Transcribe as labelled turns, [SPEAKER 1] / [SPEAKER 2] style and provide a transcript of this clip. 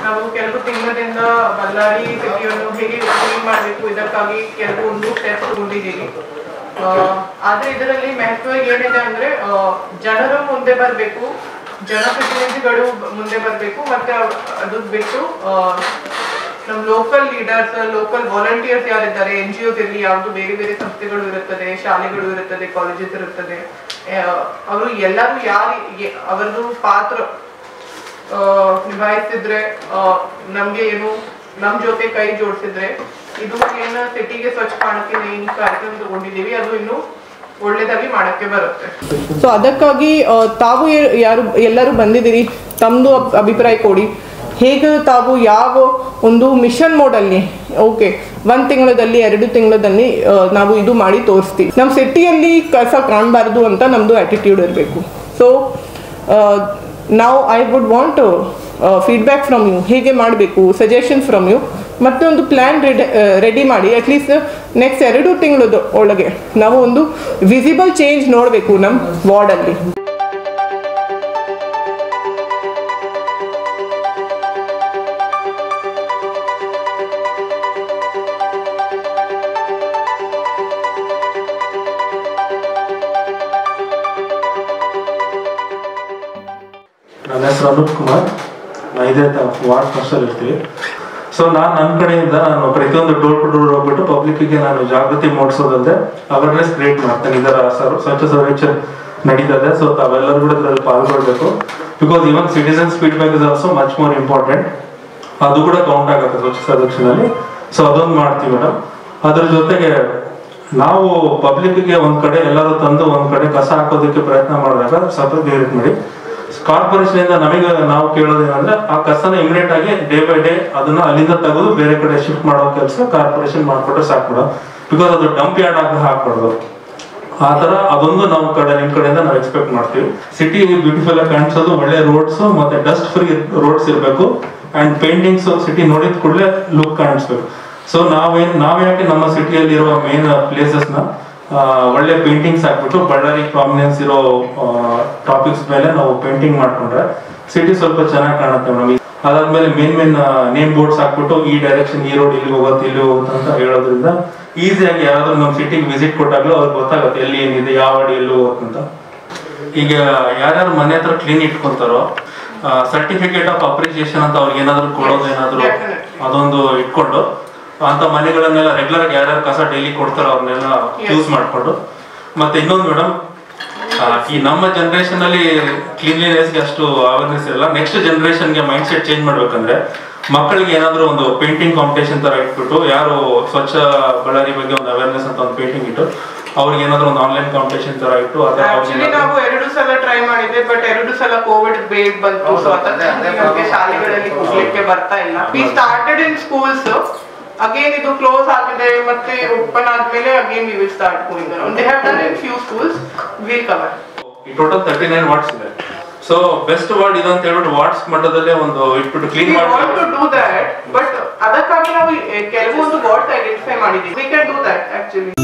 [SPEAKER 1] ನಾವು ಕೆಲವು ತಿಂಗಳಿಂದ ಬಳ್ಳಾರಿ ಸಿಟಿಯನ್ನು ಹೇಗೆ ಕ್ಲೀನ್ ಮಾಡಬೇಕು ಇದಕ್ಕಾಗಿ ಕೆಲವೊಂದು ಸ್ಟೆಪ್ ತಗೊಂಡಿದ್ದೀವಿ ಆ, ಆದ್ರೆ ಇದರಲ್ಲಿ ಮಹತ್ವ ಏನಿದೆ ಅಂದ್ರೆ ಆ, ಜನರು ಮುಂದೆ ಬರಬೇಕು ಜನಪ್ರತಿನಿಧಿಗಳು ಬ- ಮುಂದೆ ಬರಬೇಕು ಮತ್ತೆ ಅವ್- ಅದು ಬಿಟ್ಟು ಆ, ನಮ್ಮ ಲೋಕಲ್ ಲೀಡರ್ಸ್ ಲೋಕಲ್ ವಾಲಂಟಿಯರ್ಸ್ ಯಾರಿದ್ದಾರೆ ಎನ್ ಜಿ ಒಸ್ ಇರಲಿ ಯಾವುದು ಬೇರೆ ಬೇರೆ ಸಂಸ್ಥೆಗಳು ಇರುತ್ತದೆ ಶಾಲೆಗಳು ಇರುತ್ತದೆ ಕಾಲೇಜಸ್ ಇರುತ್ತದೆ ಅವರು ಎಲ್ಲರೂ ಯಾರು ಅವರದು ಪಾತ್ರ ಆ, ನಿಭಾಯಿಸಿದ್ರೆ ಆ, ನಮ್ಗೆ ಏನು ನಮ್ ಜೊತೆ ಕೈ ಜೋಡಿಸಿದ್ರೆ ಇದು ಏನು ಸಿಟಿಗೆ ಸ್ವಚ್ಛ ಕಾಣಕ್ಕೆ ಏನು ಕಾರ್ಯಕ್ರಮ ತಗೊಂಡಿದ್ದೀವಿ ಅದು ಇನ್ನು ಒಳ್ಳೇದಾಗಿ ಮಾಡಕ್ಕೆ ಬರುತ್ತೆ ಸೊ ಅದಕ್ಕಾಗಿ ಆ, ತಾವು ಏ- ಯಾರು ಎಲ್ಲರೂ ಬಂದಿದ್ದೀರಿ ತಮ್ಮದು ಅಭಿಪ್ರಾಯ ಕೊಡಿ ಹೇಗೆ ತಾವು ಯಾವ ಒಂದು ಮಿಷನ್ ಮೋಡಲ್ಲಿ ಓಕೆ ಒಂದು ತಿಂಗಳಲ್ಲಿ ಎರಡು ತಿಂಗಳಲ್ಲಿ ಆ, ನಾವು ಇದು ಮಾಡಿ ತೋರಿಸ್ತೀವಿ ನಮ್ಮ ಸಿಟಿಯಲ್ಲಿ ಕಸ ಕಾಣಬಾರ್ದು ಅಂತ ನಮ್ಮದು ಆ್ಯಟಿಟ್ಯೂಡ್ ಇರಬೇಕು ಸೊ ನಾವು I would want feedback from you ಹೇಗೆ ಮಾಡಬೇಕು ಸಜೆಷನ್ ಫ್ರಮ್ ಯು ಮತ್ತೆ ಒಂದು ಪ್ಲ್ಯಾನ್ ರೆಡಿ ರೆಡಿ ಮಾಡಿ ಅಟ್ಲೀಸ್ಟ್ ನೆಕ್ಸ್ಟ್ ಎರಡು ತಿಂಗಳದ ಒಳಗೆ ನಾವು ಒಂದು ವಿಸಿಬಲ್ ಚೇಂಜ್ ನೋಡಬೇಕು ನಮ್ಮ ವಾರ್ಡಲ್ಲಿ
[SPEAKER 2] ನನ್ನ ಹೆಸರು ಅನೂಪ್ ಕುಮಾರ್ ನಾವು ಇದೇ ವಾರ್ಡ್ ಫಸ್ಟಲ್ಲಿ ಇರ್ತೀವಿ ಸೊ ನಾನು ನನ್ನ ಕಡೆಯಿಂದ ನಾನು ಪ್ರತಿಯೊಂದು ಡೋರ್ ಟು ಡೋರ್ ಹೋಗ್ಬಿಟ್ಟು ಪಬ್ಲಿಕ್ಗೆ ನಾನು ಜಾಗೃತಿ ಮೂಡಿಸೋದಲ್ಲದೆ ಅವೇರ್ನೆಸ್ ಕ್ರಿಯೇಟ್ ಮಾಡ್ತೇನೆ ಇದರ ಸರ್ ಸ್ವಚ್ಛ ಸರ್ವೇಕ್ಷಣೆ ನಡೀತದೆ ಸೊ ತಾವೆಲ್ಲರೂ ಕೂಡ ಇದರಲ್ಲಿ ಪಾಲ್ಗೊಳ್ಬೇಕು because even citizens feedback is also much more important ಅದು ಕೂಡ ಕೌಂಟ್ ಆಗುತ್ತೆ ಸ್ವಚ್ಛ ಸರ್ವೇಕ್ಷಣೆಯಲ್ಲಿ ಸೊ ಅದೊಂದು ಮಾಡ್ತೀವಿ ಮೇಡಮ್ ಅದ್ರ ಜೊತೆಗೆ ನಾವು ಪಬ್ಲಿಕ್ಗೆ ಒಂದ್ ಕಡೆ ಎಲ್ಲರೂ ತಂದು ಒಂದ್ ಕಡೆ ಕಸ ಹಾಕೋದಕ್ಕೆ ಪ್ರಯತ್ನ ಮಾಡಿದಾಗ ಸಪರೇಟ್ ಡಿಲೀಟ್ ಮಾಡಿ ಕಾರ್ಪೊರೇಷನ್ ಇಂದ ನಮಗೆ ನಾವು ಕೇಳೋದೇನಂದ್ರೆ ಆ ಕಸನ ಇಮಿಡಿಯೇಟ್ ಆಗಿ ಡೇ ಬೈ ಡೇ ಅದನ್ನ ಅಲ್ಲಿಂದ ತೆಗೆದು ಬೇರೆ ಕಡೆ ಶಿಫ್ಟ್ ಮಾಡೋ ಕೆಲಸ ಕಾರ್ಪೊರೇಷನ್ ಮಾಡ್ಕೊಟ್ರೆ ಸಾಕು ಮೇಡಮ್ ಬಿಕಾಸ್ ಅದು ಡಂಪ್ ಯಾರ್ಡ್ ಆಗಿ ಹಾಕ್ಬಾರ್ದು ಆ ತರ ಅದೊಂದು ನಮ್ಮ ಕಡೆ ನಿಮ್ ಕಡೆಯಿಂದ ನಾವು ಎಕ್ಸ್ಪೆಕ್ಟ್ ಮಾಡ್ತೀವಿ ಸಿಟಿ ಬ್ಯೂಟಿಫುಲ್ ಆಗಿ ಕಾಣಿಸೋದು ಒಳ್ಳೆ ರೋಡ್ಸ್ ಮತ್ತೆ ಡಸ್ಟ್ ಫ್ರೀ ರೋಡ್ಸ್ ಇರಬೇಕು ಅಂಡ್ ಪೇಂಟಿಂಗ್ಸ್ ಸಿಟಿ ನೋಡಿದ ಕೂಡಲೇ ಲುಕ್ ಕಾಣಿಸ್ಬೇಕು ಸೊ ನಾವೇನ್ ನಾವ್ ಯಾಕೆ ನಮ್ಮ ಸಿಟಿಯಲ್ಲಿ ಇರುವ ಮೇನ್ ಪ್ಲೇಸಸ್ ನ ಆ, ಒಳ್ಳೆ ಪೇಂಟಿಂಗ್ಸ್ ಹಾಕ್ಬಿಟ್ಟು ಬಳ್ಳಾರಿ ಪ್ರಾಮಿನೆನ್ಸ್ ಇರೋ ಟಾಪಿಕ್ಸ್ ಮೇಲೆ ನಾವು ಪೇಂಟಿಂಗ್ ಮಾಡ್ಕೊಂಡ್ರೆ ಸಿಟಿ ಸ್ವಲ್ಪ ಚೆನ್ನಾಗಿ ಕಾಣುತ್ತೆ ಮೇಡಮ್ ಅದಾದ್ಮೇಲೆ ಮೇನ್ ಮೇನ್ ನೇಮ್ ಬೋರ್ಡ್ಸ್ ಹಾಕ್ಬಿಟ್ಟು ಈ ಡೈರೆಕ್ಷನ್ ಈ ರೋಡ್ ಇಲ್ಲಿ ಹೋಗುತ್ತೆ ಇಲ್ಲಿ ಹೋಗುತ್ತೆ ಅಂತ ಹೇಳೋದ್ರಿಂದ ಈಸಿಯಾಗಿ ಯಾರಾದ್ರೂ ನಮ್ಮ ಸಿಟಿಗೆ ವಿಸಿಟ್ ಕೊಟ್ಟಾಗ್ಲೂ ಅವ್ರಿಗೆ ಗೊತ್ತಾಗುತ್ತೆ ಎಲ್ಲಿ ಏನಿದೆ ಯಾವ ಅಡಿ ಎಲ್ಲಿ ಹೋಗುತ್ತೆ ಅಂತ ಈಗ ಯಾರ್ಯಾರು ಮನೆ ಹತ್ರ ಕ್ಲೀನ್ ಇಟ್ಕೊಂತಾರೋ ಸರ್ಟಿಫಿಕೇಟ್ ಆಫ್ ಅಪ್ರಿಸಿಯೇಷನ್ ಅಂತ ಅವ್ರಿಗೆ ಏನಾದ್ರು ಕೊಡೋದು ಏನಾದ್ರು
[SPEAKER 1] Definitely.
[SPEAKER 2] ಅದೊಂದು ಇಟ್ಕೊಂಡು ಅಂತ ಮನೆಗಳನ್ನೆಲ್ಲ ರೆಗ್ಯುಲರ್ ಆಗಿ ಯಾರ್ಯಾರು ಕಸ ಡೈಲಿ ಕೊಡ್ತಾರೋ ಅವ್ರನ್ನೆಲ್ಲ
[SPEAKER 1] Yes.
[SPEAKER 2] ಯೂಸ್ ಮಾಡ್ಕೊಂಡು ಮತ್ತೆ ಇನ್ನೊಂದು ಮೇಡಮ್ ಈ ನಮ್ಮ ಜನರೇಷನ್ ಅಲ್ಲಿ ಕ್ಲೀನ್ಲಿನೆಸ್ ಗೆ ಅಷ್ಟು ಅವೇರ್ನೆಸ್ ಇರಲ್ಲ ನೆಕ್ಸ್ಟ್ ಜನರೇಷನ್ ಗೆ ಮೈಂಡ್ ಸೆಟ್ ಚೇಂಜ್ ಮಾಡ್ಬೇಕಂದ್ರೆ ಮಕ್ಕಳಿಗೆ ಏನಾದ್ರು ಒಂದು ಪೇಂಟಿಂಗ್ ಕಾಂಪಿಟೇಷನ್ ತರ ಇಟ್ಬಿಟ್ಟು ಯಾರು ಸ್ವಚ್ಛ ಬಳ್ಳಾರಿ ಬಗ್ಗೆ ಒಂದು ಅವೇರ್ನೆಸ್ ಅಂತ ಒಂದು ಪೇಂಟಿಂಗ್ ಇಟ್ಟು ಅವ್ರಿಗೆ ಏನಾದ್ರು ಒಂದು ಆನ್ಲೈನ್ ಕಾಂಪಿಟೇಷನ್ ತರ ಇಟ್ಟು ಅದ್ರ
[SPEAKER 1] ಆಕ್ಚುಲಿ ನಾವು ಎರಡು ಸಲ ಟ್ರೈ ಮಾಡಿದ್ದೆ ಬಟ್ ಎರಡು ಸಲ ಕೋವಿಡ್ ಬೇಗ ಬಂತು ಸೊ ಅದಕ್ಕೆ ನಮಗೆ ಶಾಲೆಗಳಲ್ಲಿ ಹೋಗ್ಲಿಕ್ಕೆ ಬರ್ತಾ ಇಲ್ಲ we started in schools again ಇದು ಕ್ಲೋಸ್ ಆಗಿದೆ ಮತ್ತೆ ಓಪನ್ ಆದ್ಮೇಲೆ again we will start going around they have done in few schools will cover
[SPEAKER 2] ಈ ಟೋಟಲ್ ತರ್ಟಿ ನೈನ್ ವಾಟ್ಸ್ ಇದೆ ಸೊ ಬೆಸ್ಟ್ ವಾರ್ಡ್ ಇದು ಅಂತ ಹೇಳ್ಬಿಟ್ಟು ವಾಟ್ಸ್ ಮಟ್ಟದಲ್ಲೇ ಒಂದು ಇಟ್ಬಿಟ್ಟು ಕ್ಲೀನ್
[SPEAKER 1] ವಿ ವಾಂಟ್ ಟು
[SPEAKER 2] ಮಾಡಿ
[SPEAKER 1] ಡೂ ದಟ್ ಬಟ್ ಅದಕ್ಕಾಗಿ ನಾವು ಕೆಲವೊಂದು ವಾರ್ಡ್ಸ್ ಐಡೆಂಟಿಫೈ ಮಾಡಿದ್ದೀವಿ we can do that actually